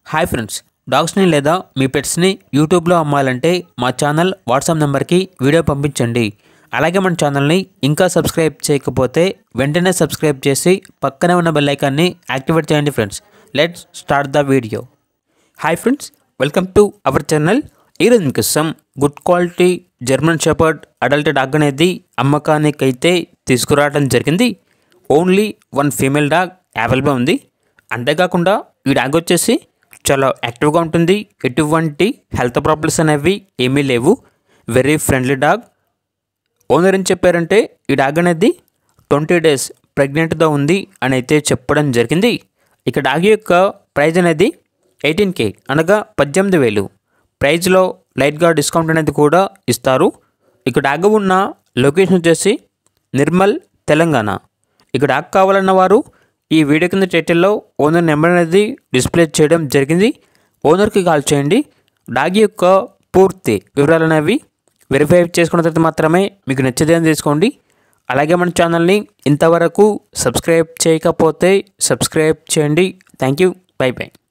hi friends డాగ్స్ని లేదా మీ పెట్స్ని యూట్యూబ్లో అమ్మాలంటే మా ఛానల్ వాట్సాప్ నెంబర్కి వీడియో పంపించండి అలాగే మన ఛానల్ని ఇంకా సబ్స్క్రైబ్ చేయకపోతే వెంటనే సబ్స్క్రైబ్ చేసి పక్కనే ఉన్న బెల్ ఐకాన్ని యాక్టివేట్ చేయండి friends let's start the video hi friends welcome to our channel ఈరోజు మీకోసం good quality German shepherd adult dog అనేది అమ్మకానికైతే తీసుకురావడం జరిగింది only one female dog available ఉంది అంతేకాకుండా ఈ డాగ్ వచ్చేసి చాలా యాక్టివ్గా ఉంటుంది ఎటువంటి హెల్త్ ప్రాబ్లమ్స్ అనేవి ఏమీ లేవు వెరీ ఫ్రెండ్లీ డాగ్ ఓనర్ ఏం చెప్పారంటే ఈ డాగ్ అనేది ట్వంటీ డేస్ ప్రెగ్నెంట్గా ఉంది అని అయితే చెప్పడం జరిగింది ఇక డాగ్ యొక్క ప్రైజ్ అనేది ఎయిటీన్ కే అనగా పద్దెనిమిది వేలు ప్రైజ్లో లైట్గా డిస్కౌంట్ అనేది కూడా ఇస్తారు ఇక డాగ్ ఉన్న లొకేషన్ వచ్చేసి నిర్మల్ తెలంగాణ ఇక డాగ్ కావాలన్న వారు ఈ వీడియో కింద టైటిల్లో ఓనర్ నెంబర్ అనేది డిస్ప్లే చేయడం జరిగింది ఓనర్కి కాల్ చేయండి డాగ్ యొక్క పూర్తి వివరాలు అనేవి వెరిఫై చేసుకున్న తర్వాత మాత్రమే మీకు నచ్చేదేం తీసుకోండి అలాగే మన ఛానల్ని ఇంతవరకు సబ్స్క్రైబ్ చేయకపోతే సబ్స్క్రైబ్ చేయండి థ్యాంక్ యూ బై బై